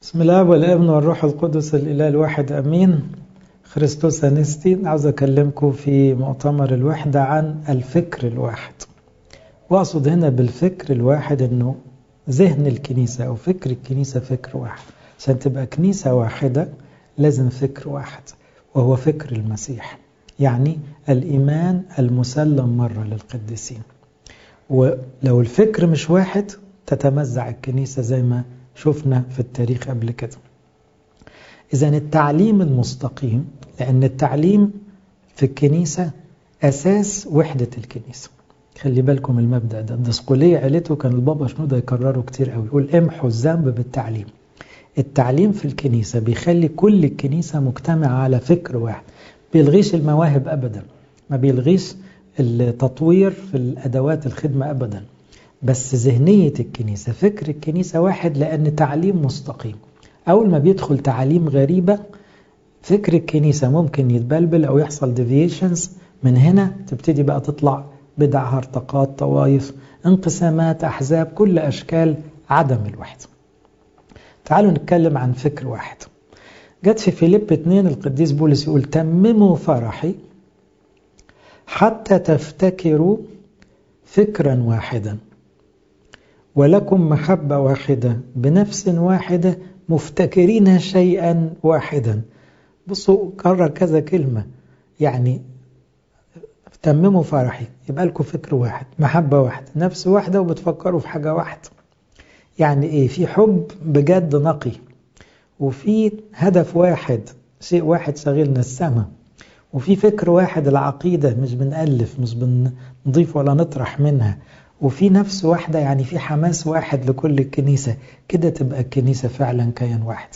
بسم الله والابن والروح القدس الإله الواحد أمين خريستوس أنستي عاوز أكلمكم في مؤتمر الوحدة عن الفكر الواحد وأقصد هنا بالفكر الواحد أنه ذهن الكنيسة أو فكر الكنيسة فكر واحد عشان تبقى كنيسة واحدة لازم فكر واحد وهو فكر المسيح يعني الإيمان المسلم مرة للقديسين ولو الفكر مش واحد تتمزع الكنيسة زي ما شفنا في التاريخ قبل كده إذا التعليم المستقيم لأن التعليم في الكنيسة أساس وحدة الكنيسة خلي بالكم المبدأ ده الدسقولية قالته كان البابا شنودة يكرره كتير قوي يقول امحوا الذنب بالتعليم التعليم في الكنيسة بيخلي كل الكنيسة مجتمعة على فكر واحد بيلغيش المواهب أبدا ما بيلغيش التطوير في الأدوات الخدمة أبدا بس ذهنية الكنيسة فكر الكنيسة واحد لأن تعليم مستقيم أول ما بيدخل تعاليم غريبة فكر الكنيسة ممكن يتبلبل أو يحصل ديفيشنز من هنا تبتدي بقى تطلع بدع هرطقات طوائف انقسامات أحزاب كل أشكال عدم الوحدة تعالوا نتكلم عن فكر واحد جت في فيليب 2 القديس بولس يقول تمموا فرحي حتى تفتكروا فكرا واحدا ولكم محبة واحدة بنفس واحدة مفتكرين شيئا واحدا بصوا كرر كذا كلمة يعني تمموا فرحي يبقى لكم فكر واحد محبة واحدة نفس واحدة وبتفكروا في حاجة واحدة يعني ايه في حب بجد نقي وفي هدف واحد شيء واحد شغلنا السماء وفي فكر واحد العقيدة مش بنألف مش بنضيف ولا نطرح منها وفي نفس واحدة يعني في حماس واحد لكل الكنيسة كده تبقى الكنيسة فعلا كيان واحد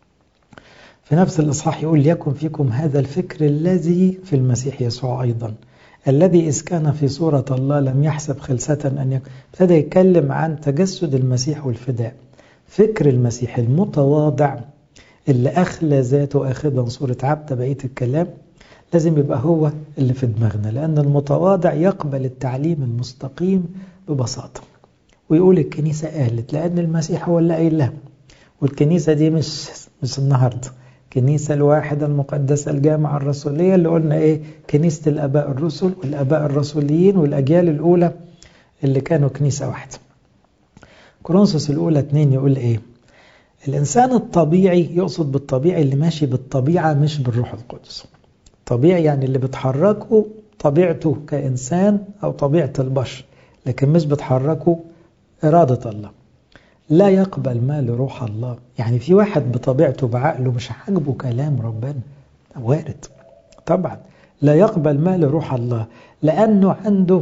في نفس الإصحاح يقول يكن فيكم هذا الفكر الذي في المسيح يسوع أيضا الذي إذ كان في صورة الله لم يحسب خلسة أن يكون ابتدى يتكلم عن تجسد المسيح والفداء فكر المسيح المتواضع اللي أخلى ذاته أخذا صورة عبد بقية الكلام لازم يبقى هو اللي في دماغنا لأن المتواضع يقبل التعليم المستقيم ببساطة ويقول الكنيسة قالت لأن المسيح هو اللي قايل لها والكنيسة دي مش مش النهاردة الكنيسة الواحدة المقدسة الجامعة الرسولية اللي قلنا إيه كنيسة الآباء الرسل والآباء الرسوليين والأجيال الأولى اللي كانوا كنيسة واحدة كورنثوس الأولى اتنين يقول إيه الإنسان الطبيعي يقصد بالطبيعي اللي ماشي بالطبيعة مش بالروح القدس طبيعي يعني اللي بتحركه طبيعته كإنسان أو طبيعة البشر لكن مش بتحركه إرادة الله لا يقبل ما لروح الله يعني في واحد بطبيعته بعقله مش عاجبه كلام ربنا وارد طبعا لا يقبل ما لروح الله لأنه عنده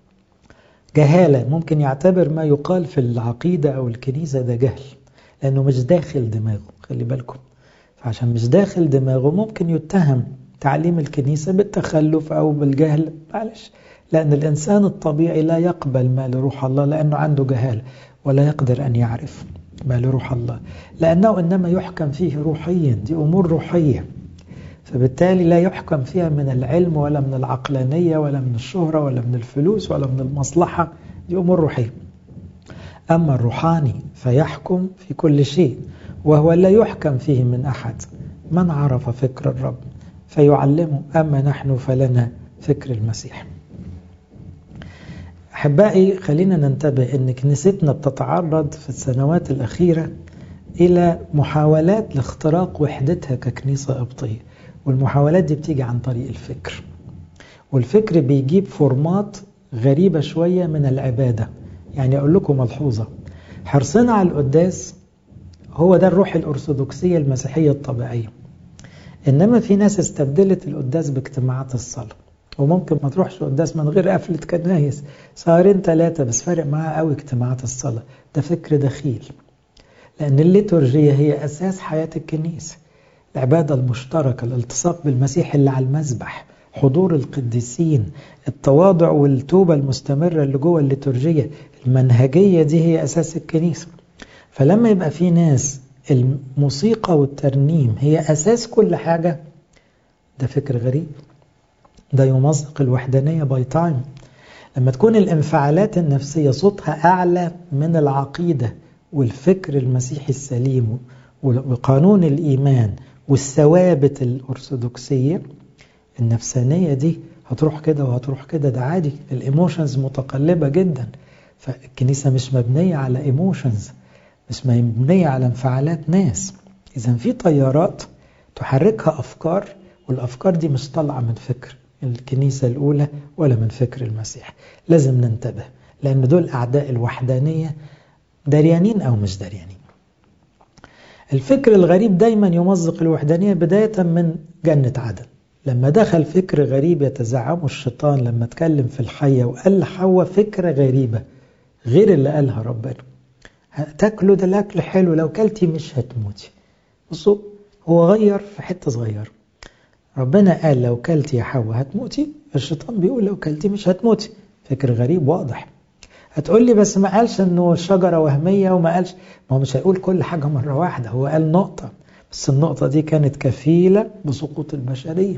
جهالة ممكن يعتبر ما يقال في العقيدة أو الكنيسة ده جهل لأنه مش داخل دماغه خلي بالكم فعشان مش داخل دماغه ممكن يتهم تعليم الكنيسة بالتخلف أو بالجهل معلش لأن الإنسان الطبيعي لا يقبل ما لروح الله لأنه عنده جهالة ولا يقدر أن يعرف ما لروح الله لأنه إنما يحكم فيه روحيا دي أمور روحية فبالتالي لا يحكم فيها من العلم ولا من العقلانية ولا من الشهرة ولا من الفلوس ولا من المصلحة دي أمور روحية أما الروحاني فيحكم في كل شيء وهو لا يحكم فيه من أحد من عرف فكر الرب فيعلمه أما نحن فلنا فكر المسيح أحبائي خلينا ننتبه أن كنيستنا بتتعرض في السنوات الأخيرة إلى محاولات لاختراق وحدتها ككنيسة قبطية والمحاولات دي بتيجي عن طريق الفكر والفكر بيجيب فورمات غريبة شوية من العبادة يعني أقول لكم ملحوظة حرصنا على القداس هو ده الروح الأرثوذكسية المسيحية الطبيعية إنما في ناس استبدلت القداس باجتماعات الصلاة وممكن ما تروحش قداس من غير قفلة كنايس سهرين ثلاثة بس فارق معاه قوي اجتماعات الصلاة ده فكر دخيل لأن الليتورجية هي أساس حياة الكنيسة العبادة المشتركة الالتصاق بالمسيح اللي على المذبح حضور القديسين التواضع والتوبة المستمرة اللي جوه الليتورجية المنهجية دي هي أساس الكنيسة فلما يبقى في ناس الموسيقى والترنيم هي أساس كل حاجة ده فكر غريب ده يمزق الوحدانية باي تايم لما تكون الانفعالات النفسية صوتها أعلى من العقيدة والفكر المسيحي السليم وقانون الإيمان والثوابت الأرثوذكسية النفسانية دي هتروح كده وهتروح كده ده عادي الايموشنز متقلبة جدا فالكنيسة مش مبنية على ايموشنز مش مبنية على انفعالات ناس إذا في طيارات تحركها أفكار والأفكار دي مش طالعة من فكر الكنيسة الأولى ولا من فكر المسيح لازم ننتبه لأن دول أعداء الوحدانية دريانين أو مش دريانين الفكر الغريب دايما يمزق الوحدانية بداية من جنة عدن لما دخل فكر غريب يتزعمه الشيطان لما اتكلم في الحية وقال لحواء فكرة غريبة غير اللي قالها ربنا تاكلوا ده الاكل حلو لو كلتي مش هتموتي بصوا هو غير في حتة صغيرة ربنا قال لو كلتي يا حواء هتموتي الشيطان بيقول لو كلتي مش هتموتي فكر غريب واضح هتقول لي بس ما قالش انه شجرة وهمية وما قالش ما هو مش هيقول كل حاجة مرة واحدة هو قال نقطة بس النقطة دي كانت كفيلة بسقوط البشرية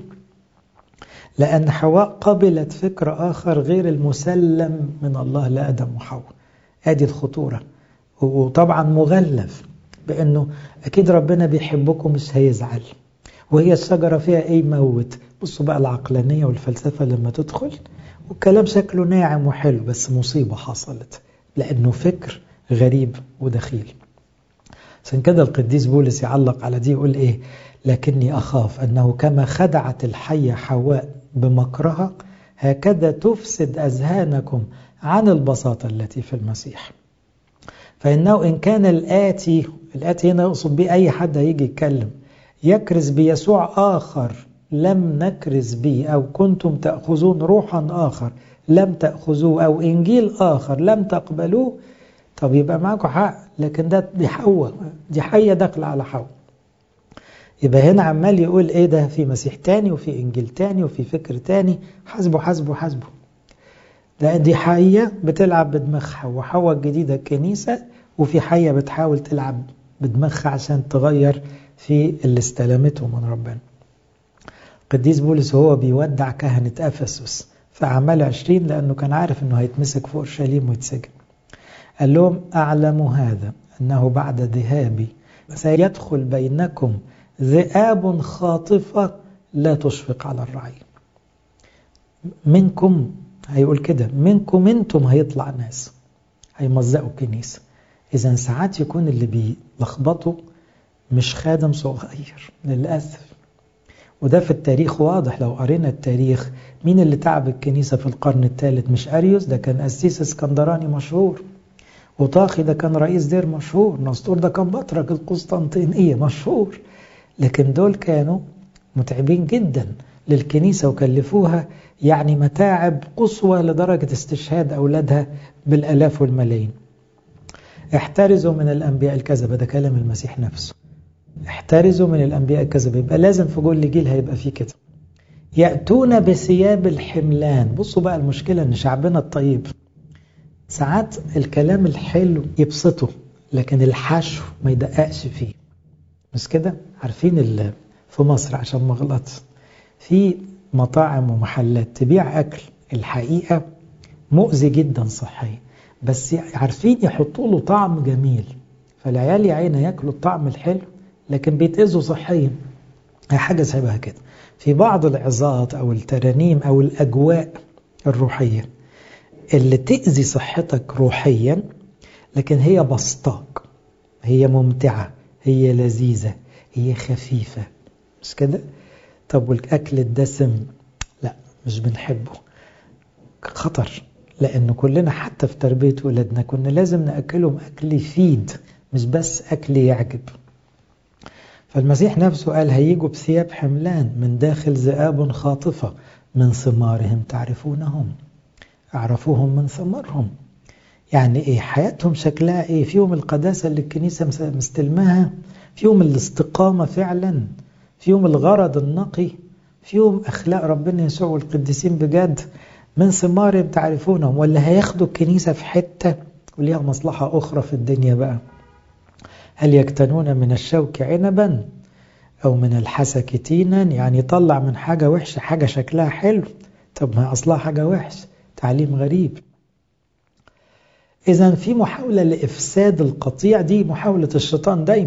لأن حواء قبلت فكر آخر غير المسلم من الله لآدم وحواء ادي الخطورة وطبعا مغلف بأنه أكيد ربنا بيحبكم مش هيزعل وهي الشجرة فيها ايه موت بصوا بقى العقلانية والفلسفة لما تدخل والكلام شكله ناعم وحلو بس مصيبة حصلت لأنه فكر غريب ودخيل عشان كده القديس بولس يعلق على دي يقول ايه لكني أخاف أنه كما خدعت الحية حواء بمكرها هكذا تفسد أذهانكم عن البساطة التي في المسيح فإنه إن كان الآتي الآتي هنا يقصد به أي حد هيجي يتكلم يكرز بيسوع آخر لم نكرز به أو كنتم تأخذون روحا آخر لم تأخذوه أو إنجيل آخر لم تقبلوه طب يبقى معاكم حق لكن ده دي حواء دي حية داخلة على حواء يبقى هنا عمال يقول ايه ده في مسيح تاني وفي انجيل تاني وفي فكر تاني حسبه حسبه حسبه ده دي حية بتلعب بدماغها وحواء الجديدة الكنيسة وفي حية بتحاول تلعب بدماغها عشان تغير في اللي استلمته من ربنا قديس بولس هو بيودع كهنة أفسس في أعمال عشرين لأنه كان عارف أنه هيتمسك في أورشليم ويتسجن قال لهم أعلم هذا أنه بعد ذهابي سيدخل بينكم ذئاب خاطفة لا تشفق على الرعي منكم هيقول كده منكم انتم هيطلع ناس هيمزقوا الكنيسة إذا ساعات يكون اللي بيلخبطوا مش خادم صغير للأسف وده في التاريخ واضح لو قرينا التاريخ مين اللي تعب الكنيسة في القرن الثالث مش أريوس ده كان أسيس اسكندراني مشهور وطاخي ده كان رئيس دير مشهور نسطور ده كان بطرك القسطنطينية مشهور لكن دول كانوا متعبين جدا للكنيسة وكلفوها يعني متاعب قصوى لدرجة استشهاد أولادها بالألاف والملايين احترزوا من الأنبياء الكذبة ده كلام المسيح نفسه احترزوا من الأنبياء الكذبة يبقى لازم في كل جيل هيبقى فيه كده يأتون بثياب الحملان بصوا بقى المشكلة ان شعبنا الطيب ساعات الكلام الحلو يبسطه لكن الحشو ما يدققش فيه مش كده عارفين في مصر عشان ما غلط في مطاعم ومحلات تبيع أكل الحقيقة مؤذي جدا صحيا بس عارفين يحطوا له طعم جميل فالعيال يا عيني ياكلوا الطعم الحلو لكن بيتأذوا صحيا هي حاجة شبه كده في بعض العظات أو الترانيم أو الأجواء الروحية اللي تأذي صحتك روحيا لكن هي بسطاك هي ممتعة هي لذيذة هي خفيفة مش كده طب والأكل الدسم لا مش بنحبه خطر لأن كلنا حتى في تربية ولادنا كنا لازم نأكلهم أكل يفيد مش بس أكل يعجب فالمسيح نفسه قال هيجوا بثياب حملان من داخل ذئاب خاطفة من ثمارهم تعرفونهم اعرفوهم من ثمرهم يعني ايه حياتهم شكلها ايه فيهم القداسة اللي الكنيسة مستلمها فيهم الاستقامة فعلا فيهم الغرض النقي فيهم أخلاق ربنا يسوع والقديسين بجد من ثمارهم تعرفونهم ولا هياخدوا الكنيسة في حتة وليها مصلحة أخرى في الدنيا بقى هل يكتنون من الشوك عنبا أو من الحسك تينا يعني يطلع من حاجة وحشة حاجة شكلها حلو طب ما أصلها حاجة وحش تعليم غريب إذا في محاولة لإفساد القطيع دي محاولة الشيطان دايما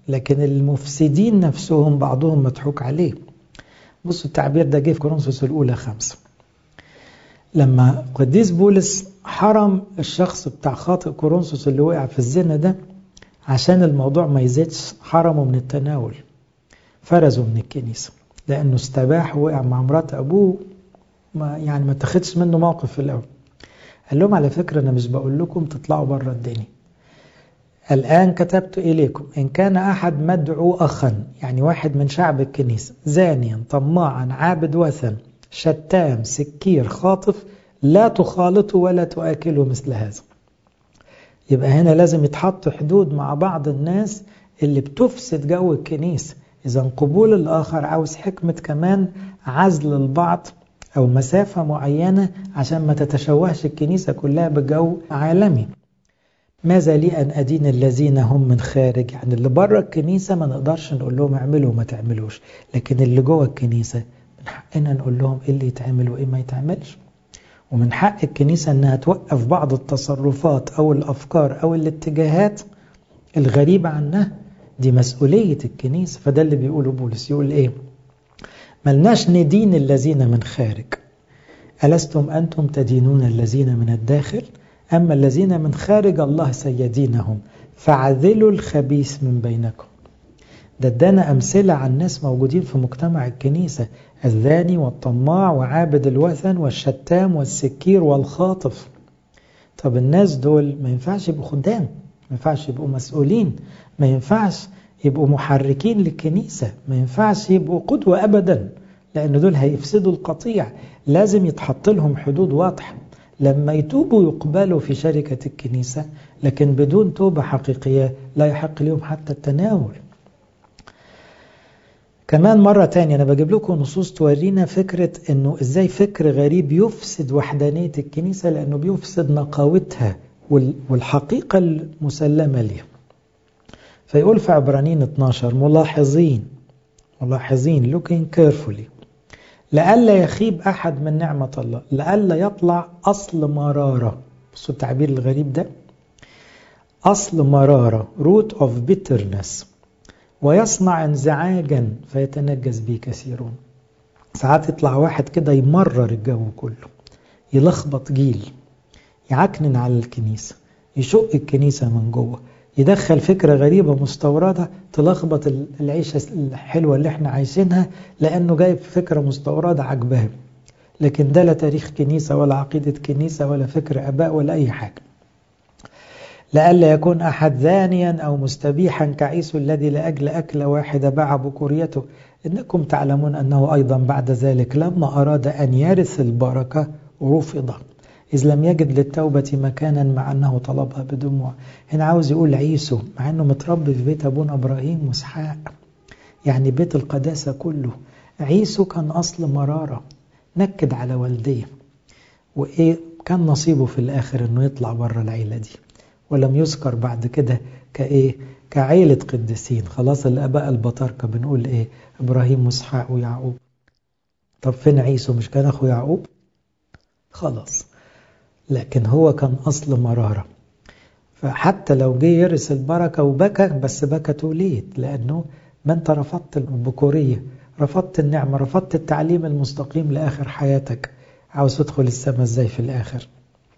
لكن المفسدين نفسهم بعضهم مضحوك عليه بصوا التعبير ده جه في كورنثوس الأولى خمسة لما قديس بولس حرم الشخص بتاع خاطئ كورنثوس اللي وقع في الزنا ده عشان الموضوع ما يزيدش حرمه من التناول فرزه من الكنيسة لأنه استباح ووقع مع مرات أبوه ما يعني ما تاخدش منه موقف في الأول قال لهم على فكرة أنا مش بقول لكم تطلعوا بره الدنيا الآن كتبت إليكم إن كان أحد مدعو أخا يعني واحد من شعب الكنيسة زانيا طماعا عابد وثن شتام سكير خاطف لا تخالطوا ولا تؤكلوا مثل هذا يبقى هنا لازم يتحط حدود مع بعض الناس اللي بتفسد جو الكنيسة إذا قبول الآخر عاوز حكمة كمان عزل البعض أو مسافة معينة عشان ما تتشوهش الكنيسة كلها بجو عالمي ماذا لي أن أدين الذين هم من خارج يعني اللي بره الكنيسة ما نقدرش نقول لهم اعملوا وما تعملوش لكن اللي جوه الكنيسة من حقنا نقول لهم إيه اللي يتعمل وإيه ما يتعملش ومن حق الكنيسة أنها توقف بعض التصرفات أو الأفكار أو الاتجاهات الغريبة عنها دي مسؤولية الكنيسة فده اللي بيقوله بولس يقول إيه ملناش ندين الذين من خارج ألستم أنتم تدينون الذين من الداخل أما الذين من خارج الله سيدينهم فعذلوا الخبيث من بينكم ده ادانا أمثلة عن ناس موجودين في مجتمع الكنيسة الزاني والطماع وعابد الوثن والشتام والسكير والخاطف طب الناس دول ما ينفعش يبقوا خدام ما ينفعش يبقوا مسؤولين ما ينفعش يبقوا محركين للكنيسة ما ينفعش يبقوا قدوة أبدا لأن دول هيفسدوا القطيع لازم يتحط لهم حدود واضحة لما يتوبوا يقبلوا في شركة الكنيسة لكن بدون توبة حقيقية لا يحق لهم حتى التناول كمان مرة تانية أنا بجيب لكم نصوص تورينا فكرة أنه إزاي فكر غريب يفسد وحدانية الكنيسة لأنه بيفسد نقاوتها والحقيقة المسلمة لها فيقول في عبرانين 12 ملاحظين ملاحظين looking carefully لئلا يخيب أحد من نعمة الله لئلا يطلع أصل مرارة بصوا التعبير الغريب ده أصل مرارة root of bitterness ويصنع انزعاجا فيتنجس به كثيرون ساعات يطلع واحد كده يمرر الجو كله يلخبط جيل يعكنن على الكنيسة يشق الكنيسة من جوه يدخل فكرة غريبة مستوردة تلخبط العيشة الحلوة اللي احنا عايشينها لأنه جايب فكرة مستوردة عجباه لكن ده لا تاريخ كنيسة ولا عقيدة كنيسة ولا فكر أباء ولا أي حاجة لئلا يكون أحد ذانيا أو مستبيحا كعيسو الذي لأجل أكلة واحدة باع بكوريته إنكم تعلمون أنه أيضا بعد ذلك لما أراد أن يرث البركة رفض إذ لم يجد للتوبة مكانا مع أنه طلبها بدموع هنا عاوز يقول عيسو مع أنه متربي في بيت أبونا إبراهيم وإسحاق يعني بيت القداسة كله عيسو كان أصل مرارة نكد على والديه وإيه كان نصيبه في الآخر أنه يطلع بره العيلة دي ولم يذكر بعد كده كإيه كعيلة قديسين خلاص الآباء البطاركة بنقول إيه إبراهيم وإسحاق ويعقوب طب فين عيسو مش كان أخو يعقوب خلاص لكن هو كان أصل مرارة فحتى لو جه يرث البركة وبكى بس بكى توليت لأنه ما أنت رفضت البكورية رفضت النعمة رفضت التعليم المستقيم لآخر حياتك عاوز تدخل السماء ازاي في الآخر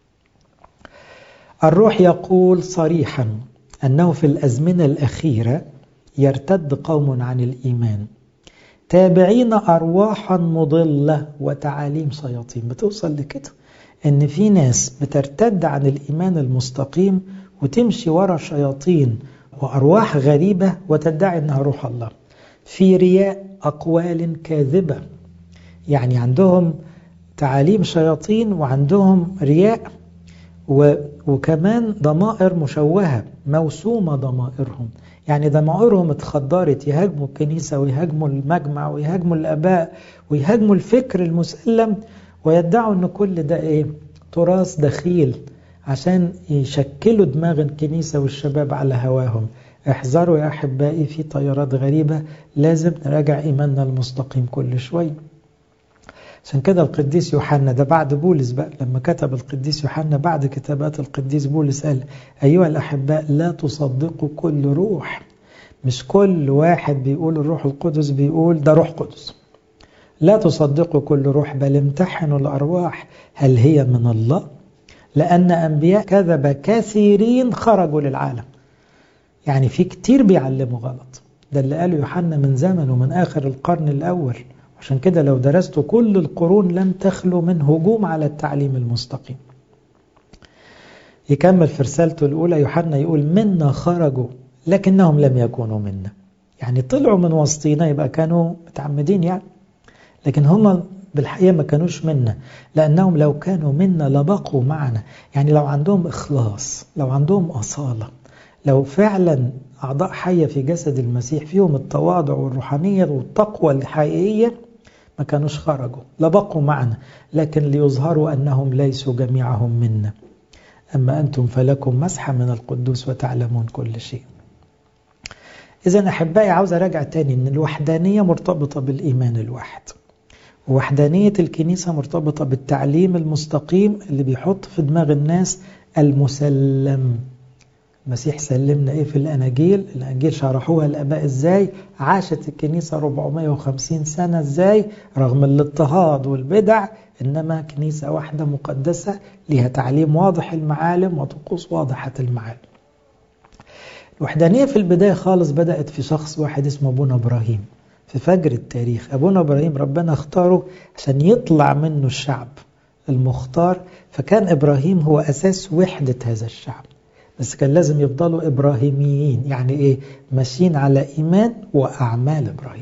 الروح يقول صريحا أنه في الأزمنة الأخيرة يرتد قوم عن الإيمان تابعين أرواحا مضلة وتعاليم شياطين بتوصل لكده ان في ناس بترتد عن الايمان المستقيم وتمشي ورا شياطين وارواح غريبه وتدعي انها روح الله في رياء اقوال كاذبه يعني عندهم تعاليم شياطين وعندهم رياء وكمان ضمائر مشوهه موسومه ضمائرهم يعني ضمائرهم اتخدرت يهاجموا الكنيسه ويهاجموا المجمع ويهاجموا الاباء ويهاجموا الفكر المسلم ويدعوا ان كل ده ايه تراث دخيل عشان يشكلوا دماغ الكنيسة والشباب على هواهم احذروا يا أحبائي في طيارات غريبة لازم نراجع إيماننا المستقيم كل شوي عشان كده القديس يوحنا ده بعد بولس بقى لما كتب القديس يوحنا بعد كتابات القديس بولس قال أيها الأحباء لا تصدقوا كل روح مش كل واحد بيقول الروح القدس بيقول ده روح قدس لا تصدقوا كل روح بل امتحنوا الأرواح هل هي من الله لأن أنبياء كذب كثيرين خرجوا للعالم يعني في كتير بيعلموا غلط ده اللي قاله يوحنا من زمن ومن آخر القرن الأول عشان كده لو درستوا كل القرون لن تخلو من هجوم على التعليم المستقيم يكمل في رسالته الأولى يوحنا يقول منا خرجوا لكنهم لم يكونوا منا يعني طلعوا من وسطينا يبقى كانوا متعمدين يعني لكن هم بالحقيقة ما كانوش منا لأنهم لو كانوا منا لبقوا معنا يعني لو عندهم إخلاص لو عندهم أصالة لو فعلا أعضاء حية في جسد المسيح فيهم التواضع والروحانية والتقوى الحقيقية ما كانوش خرجوا لبقوا معنا لكن ليظهروا أنهم ليسوا جميعهم منا أما أنتم فلكم مسحة من القدوس وتعلمون كل شيء إذا أحبائي عاوز أراجع تاني أن الوحدانية مرتبطة بالإيمان الواحد ووحدانية الكنيسة مرتبطة بالتعليم المستقيم اللي بيحط في دماغ الناس المسلم المسيح سلمنا ايه في الاناجيل الاناجيل شرحوها الاباء ازاي عاشت الكنيسه 450 سنه ازاي رغم الاضطهاد والبدع انما كنيسه واحده مقدسه لها تعليم واضح المعالم وطقوس واضحه المعالم الوحدانيه في البدايه خالص بدات في شخص واحد اسمه ابونا ابراهيم في فجر التاريخ ابونا ابراهيم ربنا اختاره عشان يطلع منه الشعب المختار فكان ابراهيم هو اساس وحده هذا الشعب بس كان لازم يفضلوا إبراهيميين يعني إيه ماشيين على إيمان وأعمال إبراهيم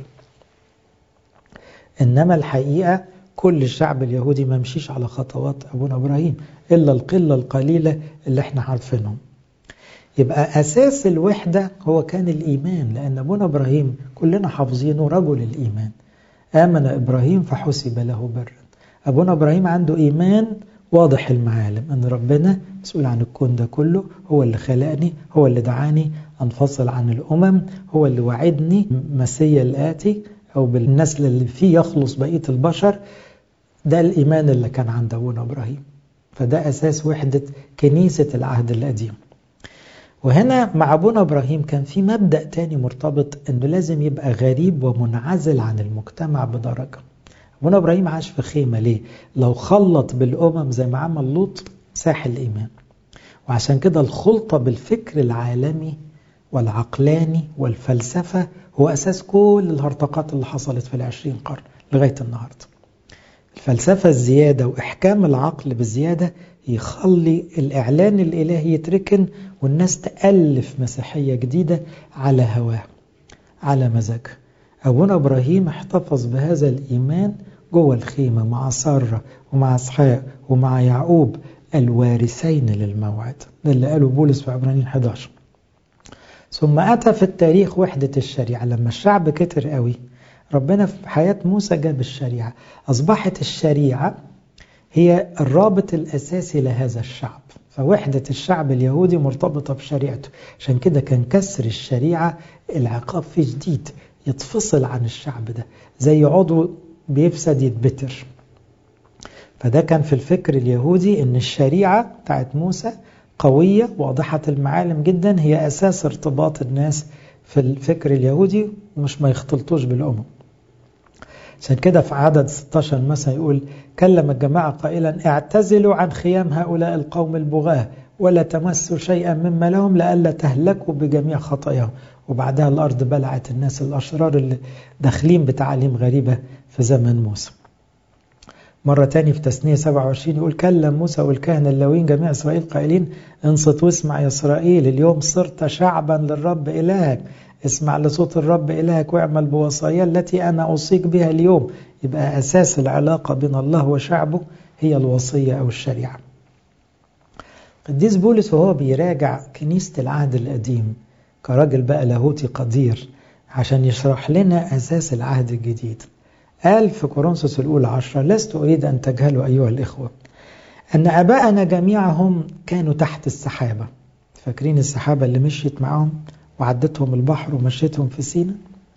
إنما الحقيقة كل الشعب اليهودي ما مشيش على خطوات أبونا إبراهيم إلا القلة القليلة اللي احنا عارفينهم يبقى أساس الوحدة هو كان الإيمان لأن أبونا إبراهيم كلنا حافظينه رجل الإيمان آمن إبراهيم فحسب له برا أبونا إبراهيم عنده إيمان واضح المعالم أن ربنا مسؤول عن الكون ده كله هو اللي خلقني هو اللي دعاني أنفصل عن الأمم هو اللي وعدني مسيا الآتي أو بالنسل اللي فيه يخلص بقية البشر ده الإيمان اللي كان عند أبونا إبراهيم فده أساس وحدة كنيسة العهد القديم وهنا مع أبونا إبراهيم كان في مبدأ تاني مرتبط أنه لازم يبقى غريب ومنعزل عن المجتمع بدرجة أبونا إبراهيم عاش في خيمة ليه؟ لو خلط بالأمم زي ما عمل لوط ساح الإيمان وعشان كده الخلطة بالفكر العالمي والعقلاني والفلسفة هو أساس كل الهرطقات اللي حصلت في العشرين قرن لغاية النهاردة الفلسفة الزيادة وإحكام العقل بالزيادة يخلي الإعلان الإلهي يتركن والناس تألف مسيحية جديدة على هواه على مزاجها أبونا إبراهيم احتفظ بهذا الإيمان جوه الخيمة مع سارة ومع إسحاق ومع يعقوب الوارثين للموعد ده اللي قاله بولس في عبرانيين 11 ثم أتى في التاريخ وحدة الشريعة لما الشعب كتر قوي ربنا في حياة موسى جاب الشريعة أصبحت الشريعة هي الرابط الأساسي لهذا الشعب فوحدة الشعب اليهودي مرتبطة بشريعته عشان كده كان كسر الشريعة العقاب فيه جديد يتفصل عن الشعب ده زي عضو بيفسد يتبتر فده كان في الفكر اليهودي ان الشريعة بتاعت موسى قوية واضحة المعالم جدا هي أساس ارتباط الناس في الفكر اليهودي ومش ما يختلطوش بالأمم عشان كده في عدد 16 مثلا يقول كلم الجماعة قائلا اعتزلوا عن خيام هؤلاء القوم البغاة ولا تمسوا شيئا مما لهم لئلا تهلكوا بجميع خطاياهم وبعدها الأرض بلعت الناس الأشرار اللي داخلين بتعاليم غريبة في زمن موسى مرة تاني في تسنية 27 يقول كلم موسى والكهنة اللاويين جميع إسرائيل قائلين انصت واسمع يا إسرائيل اليوم صرت شعبا للرب إلهك اسمع لصوت الرب إلهك واعمل بوصايا التي أنا أوصيك بها اليوم يبقى أساس العلاقة بين الله وشعبه هي الوصية أو الشريعة قديس بولس وهو بيراجع كنيسة العهد القديم كراجل بقى لاهوتي قدير عشان يشرح لنا أساس العهد الجديد قال في كورنثوس الأولى عشرة لست أريد أن تجهلوا أيها الإخوة أن أباءنا جميعهم كانوا تحت السحابة فاكرين السحابة اللي مشيت معهم وعدتهم البحر ومشيتهم في سينا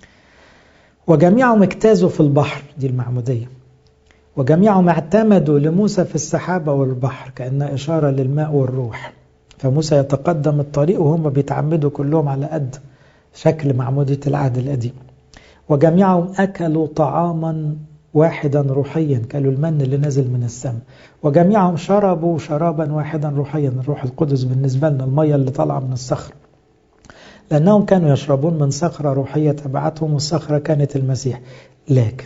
وجميعهم اجتازوا في البحر دي المعمودية وجميعهم اعتمدوا لموسى في السحابة والبحر كأنها إشارة للماء والروح فموسى يتقدم الطريق وهم بيتعمدوا كلهم على قد شكل معمودية العهد القديم وجميعهم أكلوا طعاما واحدا روحيا كانوا المن اللي نزل من السماء وجميعهم شربوا شرابا واحدا روحيا الروح القدس بالنسبة لنا المية اللي طالعة من الصخر لأنهم كانوا يشربون من صخرة روحية تبعتهم والصخرة كانت المسيح لكن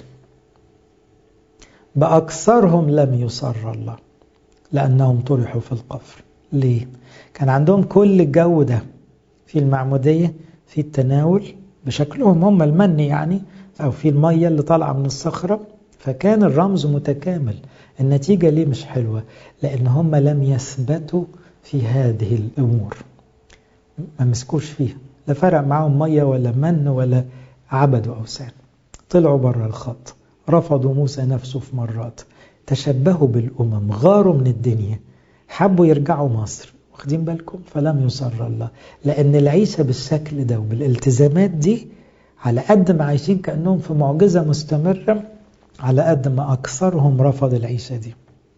بأكثرهم لم يصر الله لأنهم طرحوا في القفر ليه؟ كان عندهم كل الجو ده في المعمودية في التناول بشكلهم هم المن يعني أو في المية اللي طالعة من الصخرة فكان الرمز متكامل النتيجة ليه مش حلوة لأن هم لم يثبتوا في هذه الأمور ما مسكوش فيها لا فرق معهم مية ولا من ولا عبدوا أوثان طلعوا بره الخط رفضوا موسى نفسه في مرات تشبهوا بالأمم غاروا من الدنيا حبوا يرجعوا مصر واخدين بالكم فلم يصر الله لأن العيشة بالشكل ده وبالالتزامات دي على قد ما عايشين كأنهم في معجزة مستمرة على قد ما أكثرهم رفض العيشة دي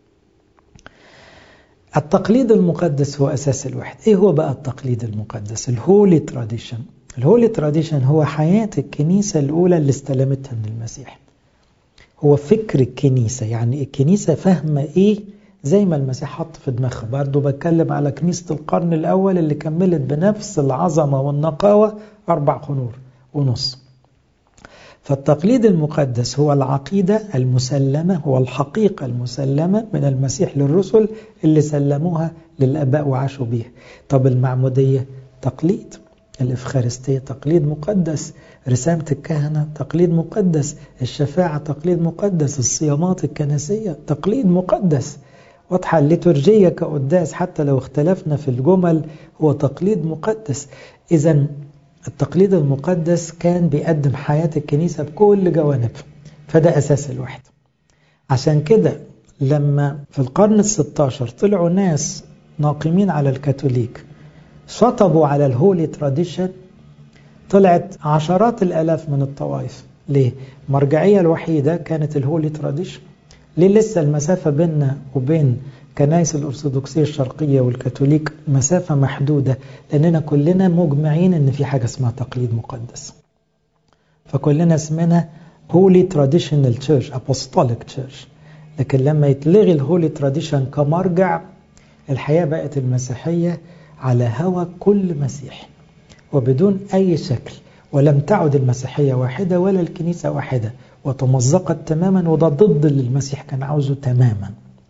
التقليد المقدس هو أساس الوحدة إيه هو بقى التقليد المقدس الهولي تراديشن الهولي تراديشن هو حياة الكنيسة الأولى اللي استلمتها من المسيح هو فكر الكنيسة يعني الكنيسة فاهمة إيه زي ما المسيح حط في دماغها برضه بتكلم على كنيسة القرن الأول اللي كملت بنفس العظمة والنقاوة أربع قنور ونص فالتقليد المقدس هو العقيدة المسلمة هو الحقيقة المسلمة من المسيح للرسل اللي سلموها للأباء وعاشوا بيها طب المعمودية تقليد الإفخارستية تقليد مقدس رسامة الكهنة تقليد مقدس الشفاعة تقليد مقدس الصيامات الكنسية تقليد مقدس واضحة الليتورجية كقداس حتى لو اختلفنا في الجمل هو تقليد مقدس إذا التقليد المقدس كان بيقدم حياة الكنيسة بكل جوانبها فده أساس الوحدة عشان كده لما في القرن الستاشر طلعوا ناس ناقمين على الكاثوليك شطبوا على الهولي تراديشن طلعت عشرات الآلاف من الطوائف ليه؟ المرجعية الوحيدة كانت الهولي تراديشن ليه لسه المسافة بيننا وبين كنائس الأرثوذكسية الشرقية والكاثوليك مسافة محدودة لأننا كلنا مجمعين أن في حاجة اسمها تقليد مقدس فكلنا اسمنا Holy Traditional Church Apostolic Church لكن لما يتلغي الهولي تراديشن كمرجع الحياة بقت المسيحية على هوى كل مسيحي وبدون أي شكل ولم تعد المسيحية واحدة ولا الكنيسة واحدة وتمزقت تماما وده ضد اللي المسيح كان عاوزه تماما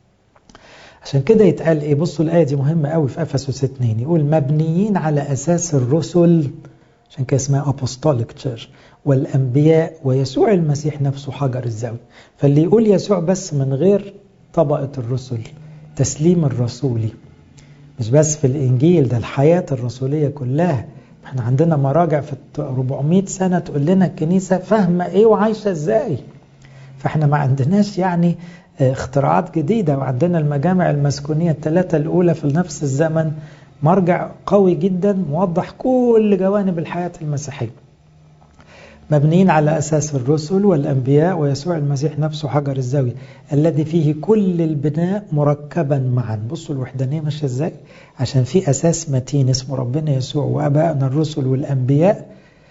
عشان كده يتقال ايه بصوا الآية دي مهمة قوي في أفسس 2 يقول مبنيين على أساس الرسل عشان كده اسمها أبوستوليك تشيرش والأنبياء ويسوع المسيح نفسه حجر الزاوية فاللي يقول يسوع بس من غير طبقة الرسل تسليم الرسولي مش بس في الإنجيل ده الحياة الرسولية كلها احنا عندنا مراجع في 400 سنة تقول لنا الكنيسة فاهمة ايه وعايشة ازاي فاحنا ما عندناش يعني اختراعات جديدة وعندنا المجامع المسكونية الثلاثة الأولى في نفس الزمن مرجع قوي جدا موضح كل جوانب الحياة المسيحية مبنيين على أساس الرسل والأنبياء ويسوع المسيح نفسه حجر الزاوية الذي فيه كل البناء مركبا معا بصوا الوحدانية ماشية ازاي عشان في أساس متين اسمه ربنا يسوع وأبائنا الرسل والأنبياء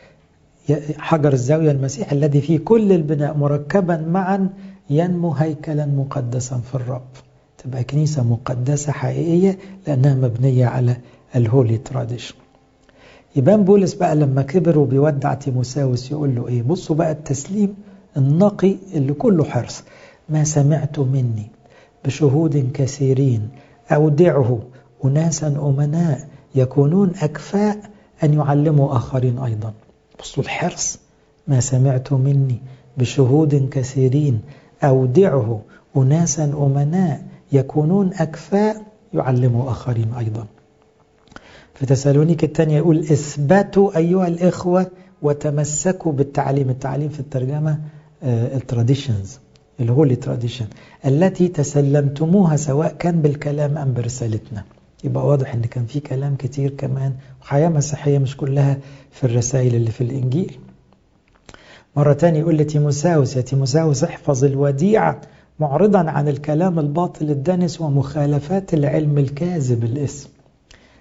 حجر الزاوية المسيح الذي فيه كل البناء مركبا معا ينمو هيكلا مقدسا في الرب تبقى كنيسة مقدسة حقيقية لأنها مبنية على الهولي تراديشن يبان بولس بقى لما كبر وبيودع تيموساوس يقول له ايه بصوا بقى التسليم النقي اللي كله حرص ما سمعت مني بشهود كثيرين أودعه أناسا أمناء يكونون أكفاء أن يعلموا آخرين أيضا بصوا الحرص ما سمعت مني بشهود كثيرين أودعه أناسا أمناء يكونون أكفاء يعلموا آخرين أيضا في تسالونيك الثانية يقول اثبتوا أيها الإخوة وتمسكوا بالتعليم التعليم في الترجمة التراديشنز الهولي تراديشن التي تسلمتموها سواء كان بالكلام أم برسالتنا يبقى واضح ان كان في كلام كتير كمان وحياة مسيحية مش كلها في الرسائل اللي في الإنجيل مرة تانية يقول لتيموساوس يا تيموساوس احفظ الوديعة معرضا عن الكلام الباطل الدنس ومخالفات العلم الكاذب الاسم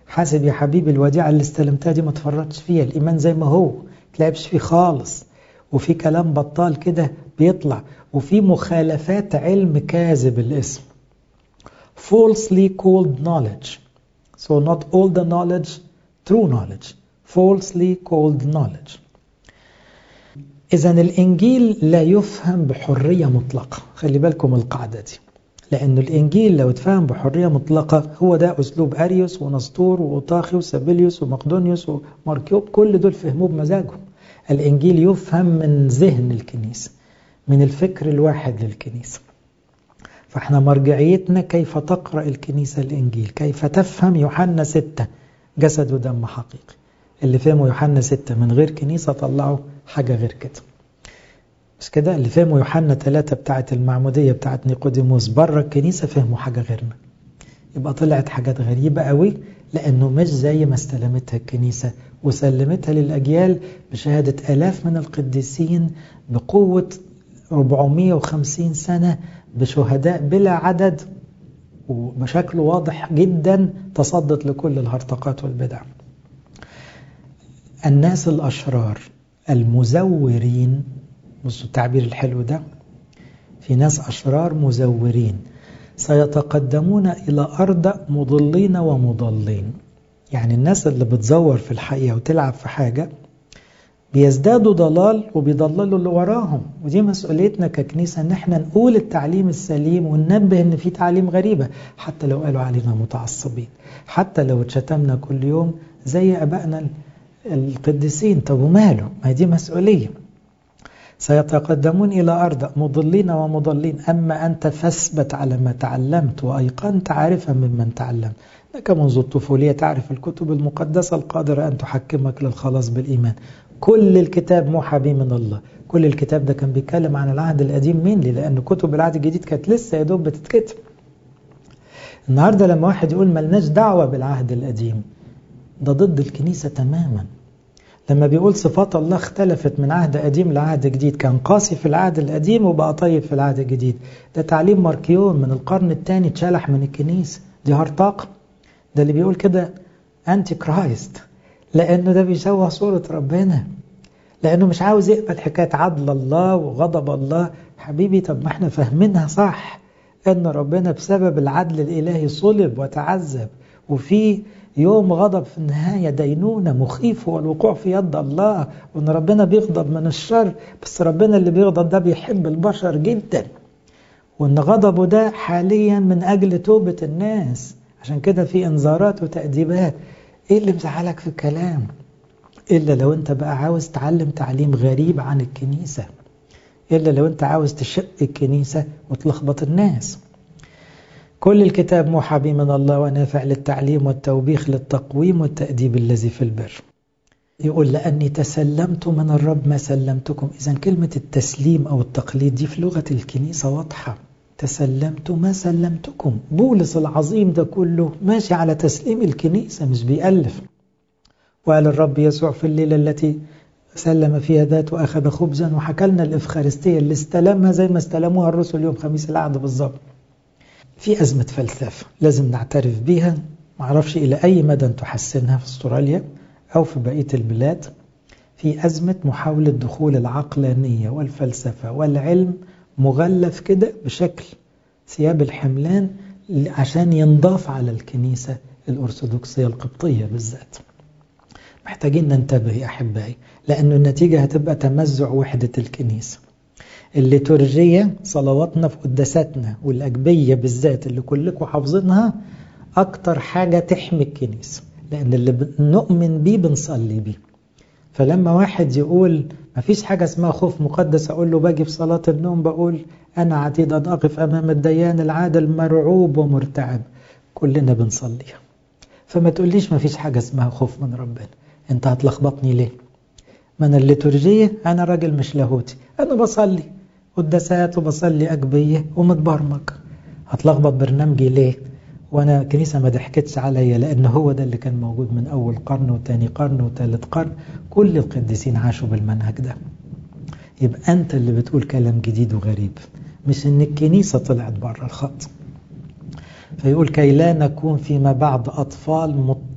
حاسب يا حبيبي الوديعة اللي استلمتها دي ما تفرطش فيها الإيمان زي ما هو تلعبش فيه خالص وفي كلام بطال كده بيطلع وفي مخالفات علم كاذب الاسم falsely called knowledge so not all the knowledge true knowledge falsely called knowledge إذا الإنجيل لا يفهم بحرية مطلقة خلي بالكم القاعدة دي لأن الإنجيل لو اتفهم بحرية مطلقة هو ده أسلوب أريوس ونسطور وأوطاخي وسابيليوس ومقدونيوس وماركيوب كل دول فهموه بمزاجهم الإنجيل يفهم من ذهن الكنيسة من الفكر الواحد للكنيسة فاحنا مرجعيتنا كيف تقرأ الكنيسة الإنجيل كيف تفهم يوحنا ستة جسد ودم حقيقي اللي فهموا يوحنا ستة من غير كنيسة طلعوا حاجة غير كده مش كده اللي فهموا يوحنا ثلاثة بتاعت المعمودية بتاعت نيقوديموس بره الكنيسة فهموا حاجة غيرنا يبقى طلعت حاجات غريبة قوي لأنه مش زي ما استلمتها الكنيسة وسلمتها للأجيال بشهادة آلاف من القديسين بقوة 450 سنة بشهداء بلا عدد وبشكل واضح جدا تصدت لكل الهرطقات والبدع الناس الأشرار المزورين بصوا التعبير الحلو ده في ناس أشرار مزورين سيتقدمون إلى أرض مضلين ومضلين يعني الناس اللي بتزور في الحقيقة وتلعب في حاجة بيزدادوا ضلال وبيضللوا اللي وراهم ودي مسؤوليتنا ككنيسة ان احنا نقول التعليم السليم وننبه ان في تعليم غريبة حتى لو قالوا علينا متعصبين حتى لو اتشتمنا كل يوم زي ابائنا القديسين طب وماله ما دي مسؤولية سيتقدمون إلى أرض مضلين ومضلين أما أنت فاثبت على ما تعلمت وأيقنت عارفا ممن تعلمت لك منذ الطفولية تعرف الكتب المقدسة القادرة أن تحكمك للخلاص بالإيمان كل الكتاب موحى به من الله كل الكتاب ده كان بيتكلم عن العهد القديم مين لي لأن كتب العهد الجديد كانت لسه يا دوب بتتكتب النهاردة لما واحد يقول ملناش دعوة بالعهد القديم ده ضد الكنيسة تماما لما بيقول صفات الله اختلفت من عهد قديم لعهد جديد كان قاسي في العهد القديم وبقى طيب في العهد الجديد ده تعليم ماركيون من القرن الثاني اتشلح من الكنيسة دي هرطاق ده اللي بيقول كده أنتي كرايست لأنه ده بيشوه صورة ربنا لأنه مش عاوز يقبل حكاية عدل الله وغضب الله حبيبي طب ما احنا فاهمينها صح أن ربنا بسبب العدل الإلهي صلب وتعذب وفي يوم غضب في النهاية دينونة مخيف هو الوقوع في يد الله وأن ربنا بيغضب من الشر بس ربنا اللي بيغضب ده بيحب البشر جدا وأن غضبه ده حاليا من أجل توبة الناس عشان كده في انذارات وتأديبات ايه اللي مزعلك في الكلام الا لو انت بقى عاوز تعلم تعليم غريب عن الكنيسة الا لو انت عاوز تشق الكنيسة وتلخبط الناس كل الكتاب موحى به من الله ونافع للتعليم والتوبيخ للتقويم والتأديب الذي في البر يقول لأني تسلمت من الرب ما سلمتكم إذا كلمة التسليم أو التقليد دي في لغة الكنيسة واضحة تسلمت ما سلمتكم بولس العظيم ده كله ماشي على تسليم الكنيسة مش بيألف وقال الرب يسوع في الليلة التي سلم فيها ذات وأخذ خبزا وحكى لنا الإفخارستية اللي استلمها زي ما استلموها الرسل يوم خميس العهد بالظبط في أزمة فلسفة لازم نعترف بيها معرفش إلى أي مدى تحسنها في استراليا أو في بقية البلاد في أزمة محاولة دخول العقلانية والفلسفة والعلم مغلف كده بشكل ثياب الحملان عشان ينضاف على الكنيسة الأرثوذكسية القبطية بالذات محتاجين ننتبه يا أحبائي لأنه النتيجة هتبقى تمزع وحدة الكنيسة الليتورجية صلواتنا في قداساتنا والأجبية بالذات اللي كلكم حافظينها أكتر حاجة تحمي الكنيسة لأن اللي نؤمن بيه بنصلي بيه فلما واحد يقول ما فيش حاجة اسمها خوف مقدس أقول له باجي في صلاة النوم بقول أنا عتيد أن أقف أمام الديان العادل مرعوب ومرتعب كلنا بنصليها فما تقوليش ما فيش حاجة اسمها خوف من ربنا أنت هتلخبطني ليه من الليتورجية أنا راجل مش لاهوتي أنا بصلي قداسات وبصلي أجبية ومتبرمج هتلخبط برنامجي ليه وانا الكنيسة ما ضحكتش عليا لان هو ده اللي كان موجود من اول قرن وتاني قرن وتالت قرن كل القديسين عاشوا بالمنهج ده يبقى انت اللي بتقول كلام جديد وغريب مش ان الكنيسة طلعت بره الخط فيقول كي لا نكون فيما بعد اطفال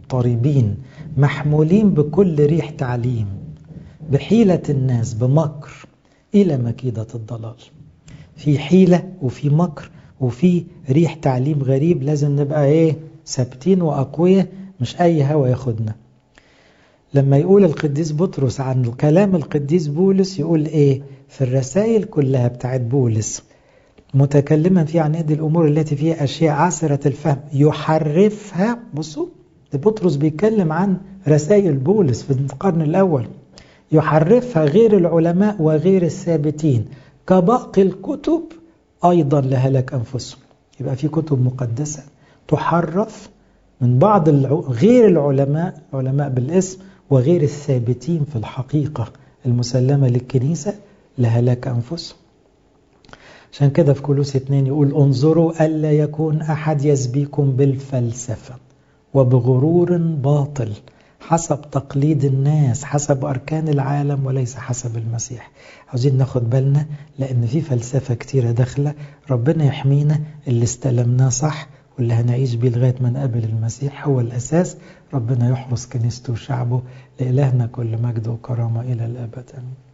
مضطربين محمولين بكل ريح تعليم بحيلة الناس بمكر إلى مكيدة الضلال في حيلة وفي مكر وفي ريح تعليم غريب لازم نبقى ايه ثابتين وأقوياء مش أي هوى ياخدنا لما يقول القديس بطرس عن كلام القديس بولس يقول ايه في الرسائل كلها بتاعت بولس متكلما في عن هذه الأمور التي فيها أشياء عسرة الفهم يحرفها بصوا ده بطرس بيتكلم عن رسائل بولس في القرن الأول يحرفها غير العلماء وغير الثابتين كباقي الكتب أيضا لهلاك أنفسهم يبقى في كتب مقدسة تحرف من بعض غير العلماء علماء بالاسم وغير الثابتين في الحقيقة المسلمة للكنيسة لهلاك أنفسهم عشان كده في كولوس 2 يقول انظروا ألا يكون أحد يسبيكم بالفلسفة وبغرور باطل حسب تقليد الناس حسب أركان العالم وليس حسب المسيح عاوزين ناخد بالنا لأن في فلسفة كتيرة داخلة ربنا يحمينا اللي استلمناه صح واللي هنعيش بيه لغاية ما نقابل المسيح هو الأساس ربنا يحرس كنيسته وشعبه لإلهنا كل مجد وكرامة إلى الأبد أمين